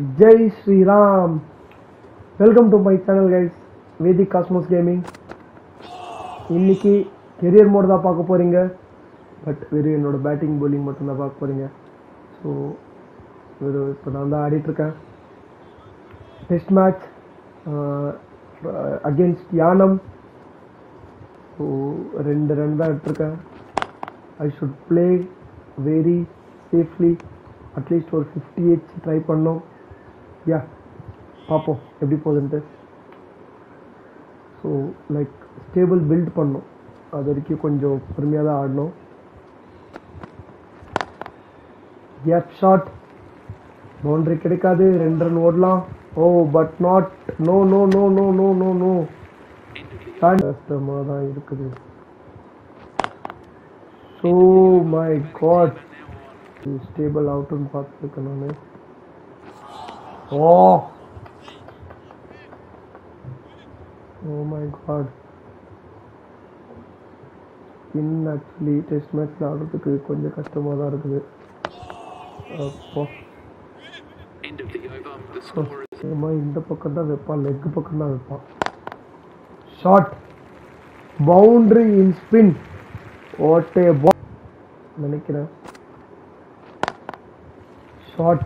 Jai Sriram welcome to my channel guys Vedic cosmos gaming இன்னைக்கு career mode தான் பார்க்க போறீங்க பட் வெறும் என்னோட பேட்டிங் bowling மட்டும் தான் பார்க்க போறீங்க ஸோ வெறும் இப்போ நான் தான் ஆடிட்டு இருக்கேன் test match against Yanam so ரெண்டு ரன் தான் எடுத்திருக்கேன் I should play very safely at least ஒரு ஃபிஃப்டி எயிட் ட்ரை பண்ணோம் யா பார்ப்போம் எப்படி போகுதுன்ட்டு ஸோ லைக் ஸ்டேபிள் பில்ட் பண்ணோம் அது வரைக்கும் கொஞ்சம் பொறுமையாக தான் ஆடணும் கேப் ஷாட் பவுண்டரி கிடைக்காது ரெண்டு ரன் ஓடலாம் oh but not no no no no no no no கஷ்டமாக தான் இருக்குது ஸோ மை காட் ஸ்டேபிள் அவுட்டுன்னு பார்த்துருக்கேன் நான் oh oh my God in actually test மேட்ச்சில் ஆடுறதுக்கு கொஞ்சம் கஷ்டமாக தான் இருக்குது அப்போ End of the over. The score is சும்மா இந்த பக்கம் தான் வைப்பான் லெக் பக்கம் தான் வைப்பான் ஷார்ட் பவுண்டரி இன் ஸ்பின் ஓட்டே நினைக்கிறேன் short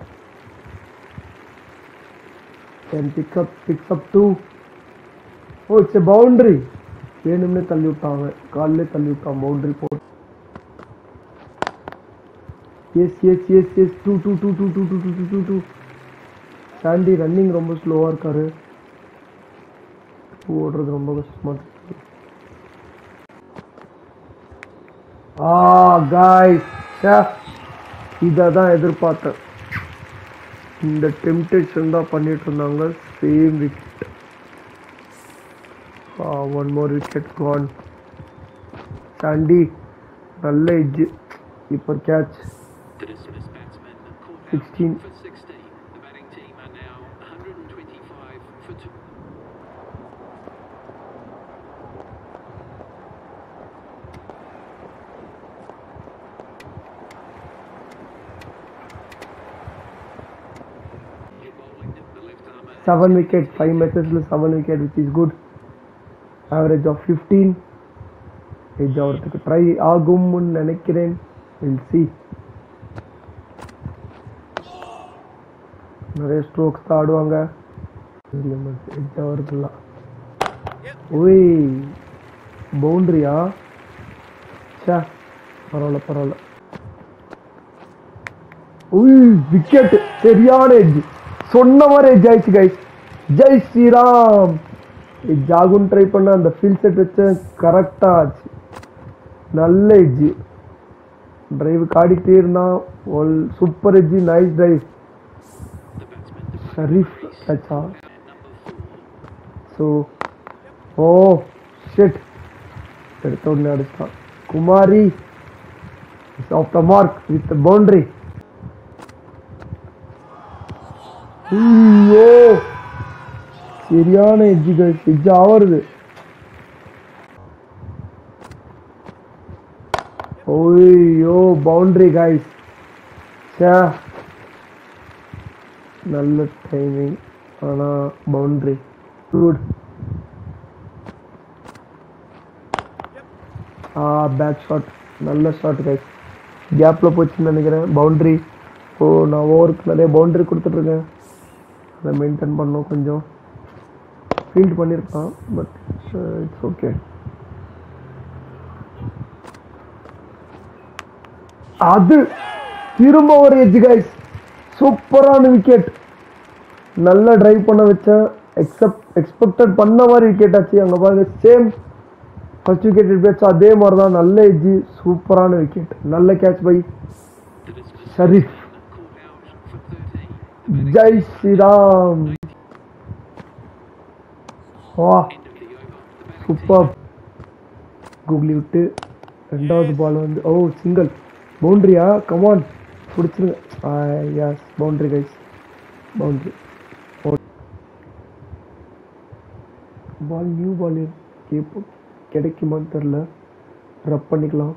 can pick up picks up two oh it's a boundary வேணும்னே தள்ளி விட்டாங்க காலிலே தள்ளி விட்டான் பவுண்டரி போட்டு yes yes yes yes two two two two two two two two two two Sandy running ரொம்ப ஸ்லோவாக இருக்காரு ஓடுறது ரொம்ப கஷ்டமா இருக்கு ஆ காய்ஸ் இதை தான் எதிர்பார்த்தேன் இந்த டெம்டேஷன் தான் பண்ணிட்டு இருந்தாங்க same wicket one more wicket gone Sandy நல்ல எஜ்ஜு இப்போ catch the dismissed batsman caught out 16 for 16. The batting team are now 125 for two. You're bowling the left arm and seven wicket five மேட்சஸில் seven wicket which is good average of fifteen edge ஆகிறதுக்கு try ஆகும்னு நினைக்கிறேன் will see நிறைய strokes தான் ஆடுவாங்க edge ஆகிறதுலாம் ஓய் பவுண்ட்ரியா சே பரவாயில்ல பரவாயில்ல உய் விக்கெட் சரியான எட்ஜ் சொன்ன மாதிரி எட்ஜ் ஆயிடுச்சு கைஸ் ஜெய் ஸ்ரீராம் எட்ஜ் ஆகும்னு ட்ரை பண்ண அந்த ஃபீல் செட் வச்ச கரெக்டா ஆச்சு நல்ல எட்ஜ் டிரைவ் காடிக்கிட்டே இருந்தான் super edge nice drive the batsman Shareef ஆச்சா at number four. So oh shit எடுத்த உடனே அடிச்சிட்டான் Kumari off the mark with boundary ஐயோ சரியான எஜ்ஜுகள் எஜ்ஜு ஆவருது ஓய்யோ பவுண்டரி கைஸ் சே நல்ல டைமிங் ஆனால் பவுண்டரி குட் ஆ பேக் ஷாட் நல்ல ஷாட் கைஸ் கேப்பில் போச்சுன்னு நினைக்கிறேன் பவுண்டரி ஓ நான் ஓவருக்கு நிறைய பவுண்டரி கொடுத்துட்ருக்கேன் அதை மெயின்டைன் பண்ணோம் கொஞ்சம் ஃபீல்ட் பண்ணியிருக்கான் பட் இட்ஸ் ஓகே அது திரும்ப ஒரு எஜ் கைஸ் சூப்பரான விக்கெட் நல்லா டிரைவ் பண்ண வச்சேன் எக்ஸப்ட் எக்ஸ்பெக்டட் பண்ண மாதிரி விக்கெட் ஆச்சு அங்கே பாருங்க சேம் ஃபர்ஸ்ட் விக்கெட் எடுத்து அதே மாதிரி தான் நல்ல எஜ்ஜி சூப்பரான விக்கெட் நல்ல கேட்ச் பை The dismissed ஷரீஃப் caught out for 13. Jai Shriram வா End of the over. The batting super googly விட்டு ரெண்டாவது பால் வந்து ஓ சிங்கிள் பவுண்ட்ரியா கமான் பிடிச்சிருங்க yes boundary guys boundary ball new ball கேப்போ கிடைக்குமான்னு தெரில ரப் பண்ணிக்கலாம்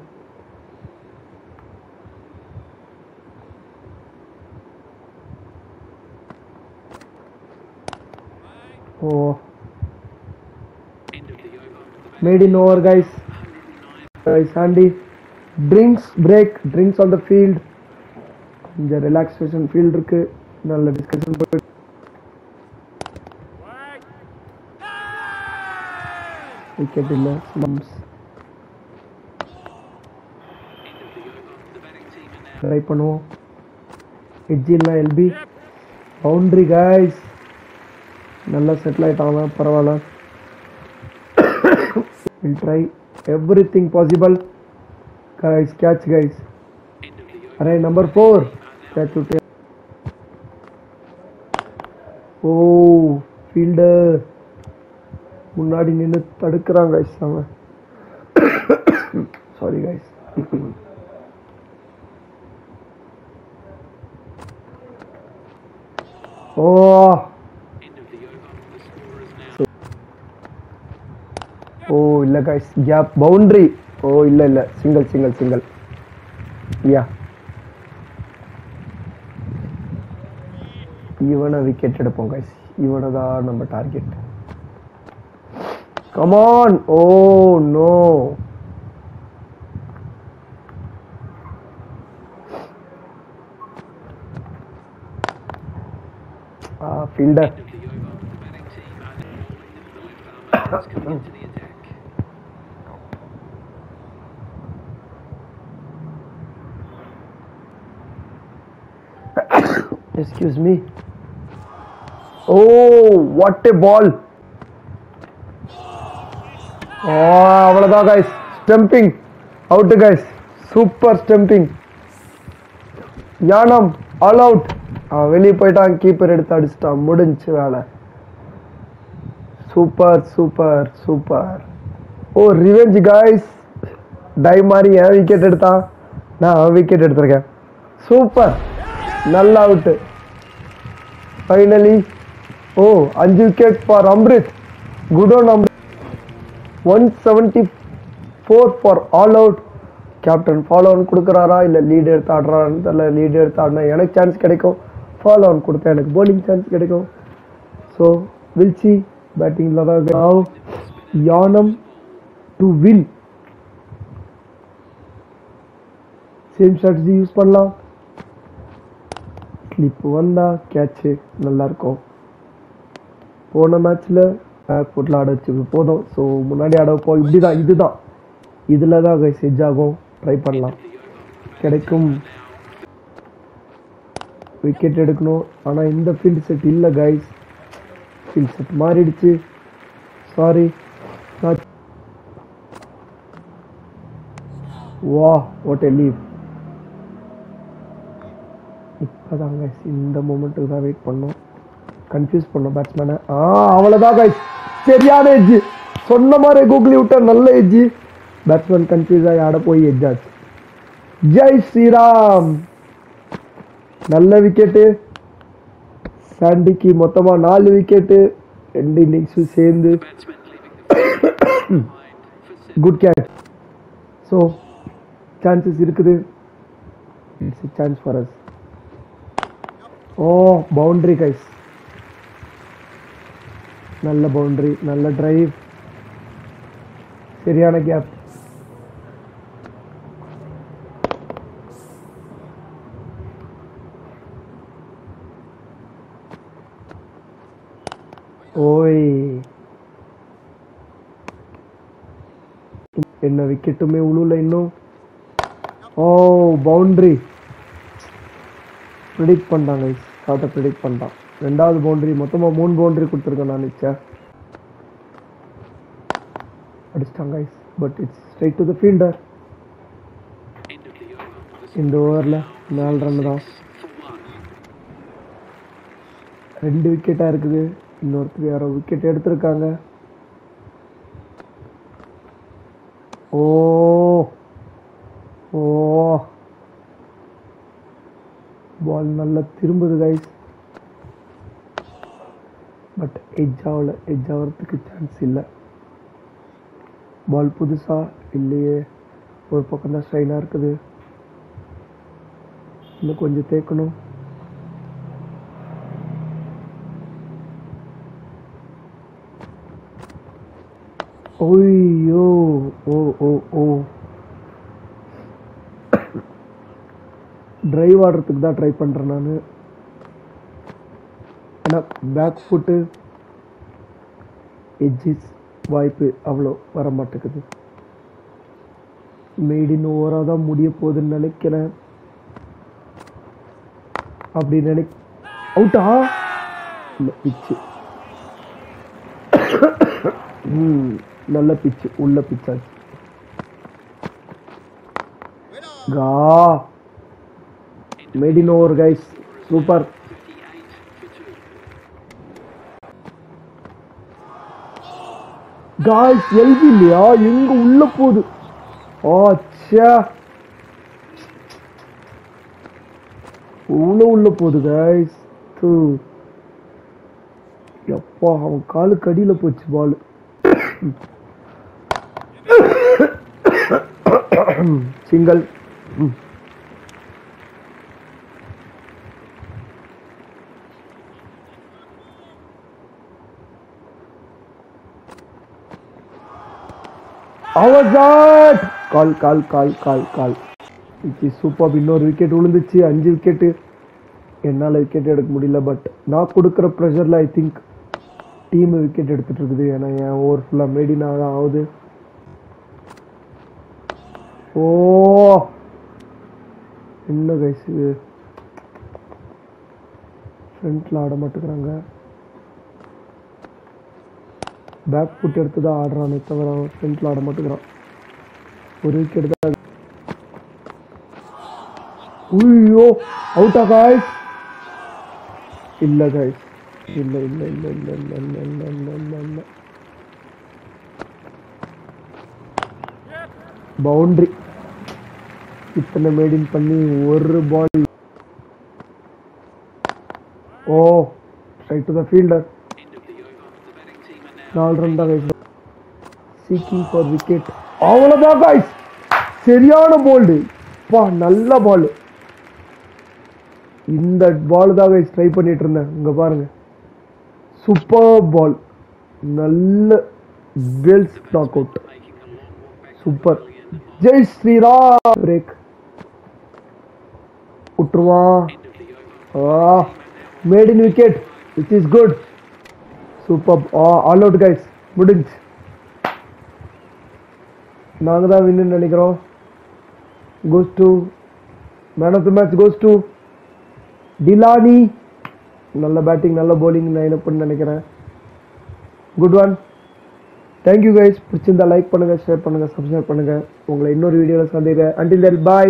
oh End of the over. The maiden over guys guys and the drinks break drinks on the field கொஞ்சம் ரிலாக்ஸேஷன் ஃபீல்ட் இருக்கு நல்ல discussion போயிட்டு விக்கெட் இல்லை ஸ்லம்ஸ் the batting team are now try பண்ணுவோம் எட்ஜி இல்லை எல்பி பவுண்ட்ரி கைஸ் நல்லா செட்டில் ஆயிட்டாங்க பரவாயில்ல will try everything possible guys catch guys end of the over. அரே நம்பர் ஃபோர் கேட்ச் விட்டு ஓ ஃபீல்டர் முன்னாடி நின்று தடுக்கிறான் கைஸ் அவன் sorry guys oh End of the over. The score is now oh இல்லை guys gap boundary ஓ இல்லை இல்லை single single single யா இவனை விக்கெட் எடுப்போம் கைஸ் இவனை தான் நம்ம target come on oh no fielder end of the over. The batting team are now the left arm is coming into the attack. Excuse me. Oh, what a ball! Oh, அவ்வளோதான் guys stumping out guys super stumping ஞானம் all out அவன் வெளியே போயிட்டான் keeper எடுத்து அடிச்சிட்டான் முடிஞ்சு வேலை super super super oh revenge guys tie மாதிரி ஏன் விக்கெட் எடுத்தான் நான் விக்கெட் எடுத்திருக்கேன் சூப்பர் நல்ல அவுட்டு ஃபைனலி ஓ அஞ்சு wicket for Amrit good on Amrit one seventy four for all out captain follow on கொடுக்குறாரா இல்லை லீட் எடுத்து ஆடுறான்னு தெரியல லீட் எடுத்து ஆடினா எனக்கு சான்ஸ் கிடைக்கும் ஃபாலோ ஆன் கொடுத்தா எனக்கு bowling சான்ஸ் கிடைக்கும் ஸோ வில்சி பேட்டிங்கில் தான் now யானம் to win same strategy use பண்ணலாம் ஸ்லிப் வந்தா கேட்சு நல்லா இருக்கும் போன மேட்ச்ல பேக் ஃபுட்டில் ஆட வச்சு போதும் ஸோ முன்னாடி ஆட போ இப்படி தான் இதுதான் இதில் தான் கைஸ் எஜ் ஆகும் ட்ரை பண்ணலாம் கிடைக்கும் விக்கெட் எடுக்கணும் ஆனால் இந்த ஃபீல்ட் செட் இல்லை கைஸ் ஃபீல்ட் செட் மாறிடுச்சு சாரி வா வாட் எ லீவ் இப்போதான் கைஸ் இந்த மூமெண்ட்டுக்கு தான் வெயிட் பண்ணோம் கன்ஃபியூஸ் பண்ணோம் பேட்ஸ்மேனை ஆ அவ்வளோதான் கைஸ் சரியான எஜ்ஜு சொன்ன மாதிரி கூகுளி விட்ட நல்ல எஜ்ஜு பேட்ஸ்மேன் கன்ஃபியூஸ் ஆகி ஆட போய் எஜ் ஆச்சு ஜெய் ஸ்ரீராம் நல்ல விக்கெட்டு சாண்டிக்கு மொத்தமாக நாலு விக்கெட்டு ரெண்டு இன்னிங்ஸும் சேர்ந்து Batsman leaving the field behind for seven. Good catch so chances இருக்குது it's chance for us oh boundary guys நல்ல பவுண்டரி நல்ல டிரைவ் சரியான கேப் ஓய் என்ன விக்கெட்டுமே உழுல இன்னும் ஓ பவுண்டரி ப்ரிடிக்ட் பண்ணிட்டாங்க ஷார்ட்டை ப்ரிடிக்ட் பண்ணிட்டான் ரெண்டாவது பவுண்டரி மொத்தமாக மூணு பவுண்டரி கொடுத்துருக்கேன் நான் நிச்சா அடிச்சிட்டாங்க guys but it's straight to the fielder End of the over. The இந்த ஓவரில் நாலு ரன் தான் for one. ரெண்டு விக்கெட்டாக இருக்குது இன்னொருத்தர் யாரோ விக்கெட் எடுத்திருக்காங்க ஓ ஓ பால் நல்லா திரும்புது கைஸ் பட் எட்ஜ் ஆகல எட்ஜ் ஆகிறதுக்கு சான்ஸ் இல்லை பால் புதுசா இல்லையே ஒரு பக்கம் தான் ஸ்ட்ரைனாக இருக்குது இன்னும் கொஞ்சம் தேக்கணும் ஓய்யோ ஓ ஓ ஓ டிரைவ் ஆடுறதுக்கு தான் ட்ரை பண்ணுறேன் நான் ஏன்னா பேக் ஃபுட்டு எட்ஜிஸ் வாய்ப்பு அவ்வளோ வர மாட்டேங்குது மேட் இன் ஓவராக தான் முடிய போகுதுன்னு நினைக்கிறேன் அப்படி நினை அவுட்டா இல்லை பிச்சு ம் நல்ல பிச்சு உள்ள பிச்சாச்சு கா maiden over guys super 58 for 2. Guys L B இல்லையா எங்க உள்ள போகுது ஆச்சா உள்ள உள்ள போகுது காய்ஸ் தூ எப்பா அவன் காலுக்கு அடியில போச்சு பால் சிங்கல் அவசாட் call call call call call it's super இன்னொரு விக்கெட் விழுந்துச்சு அஞ்சு விக்கெட்டு என்னால் விக்கெட் எடுக்க முடியல பட் நான் கொடுக்குற ப்ரெஷரில் ஐ திங்க் டீம் விக்கெட் எடுத்துட்டு இருக்குது ஏன்னா என் ஓவர் ஃபுல்லாக மேடினா தான் ஆகுது ஓ என்ன கைஸ் இது ஃப்ரண்ட்டில் ஆட மாட்டேங்கிறாங்க பேக் ஃபுட் எடுத்து தான் ஆடுறானே தவிர அவன் ஃப்ரண்ட்டில் ஆட மாட்டேங்கிறான் ஒரு விக்கெட் தான் ஐயோ அவுட்டா காய்ஸ் இல்ல காய்ஸ் இல்ல இல்ல இல்ல இல்ல இல்ல இல்ல இல்ல இல்ல இல்ல இல்ல பவுண்டரி இத்தனை மேடின் பண்ணி ஒரு ball oh right to the fielder End of the over. The batting team are now நாலு ரன் தான் கைஸ் சீக்கிங் ஃபார் விக்கெட் அவ்வளோதான் கைஸ் சரியான போல்டு பா நல்ல பால் இந்த பால் தான் கைஸ் ட்ரை பண்ணிட்டு இருந்தேன் இங்க பாருங்க சூப்பர் பால் நல்ல Wells knock out making a long walk back. Super Jai Shriram break விட்டுருவான் End of the over. Ah, made in wicket, which is good. Superb. Ah, all out guys. முடிஞ்சு நாங்க தான் வின்னு நினைக்கிறோம் goes to man of the match goes to டிலானி நல்ல batting நல்ல bowling line அப்னு நினைக்கிறேன் குட் ஒன் தேங்க்யூ கைஸ் பிடிச்சிருந்தா லைக் பண்ணுங்க ஷேர் பண்ணுங்க சப்ஸ்கிரைப் பண்ணுங்க உங்களை இன்னொரு வீடியோவில் சந்திக்கிறேன் அண்டில் தென் பாய்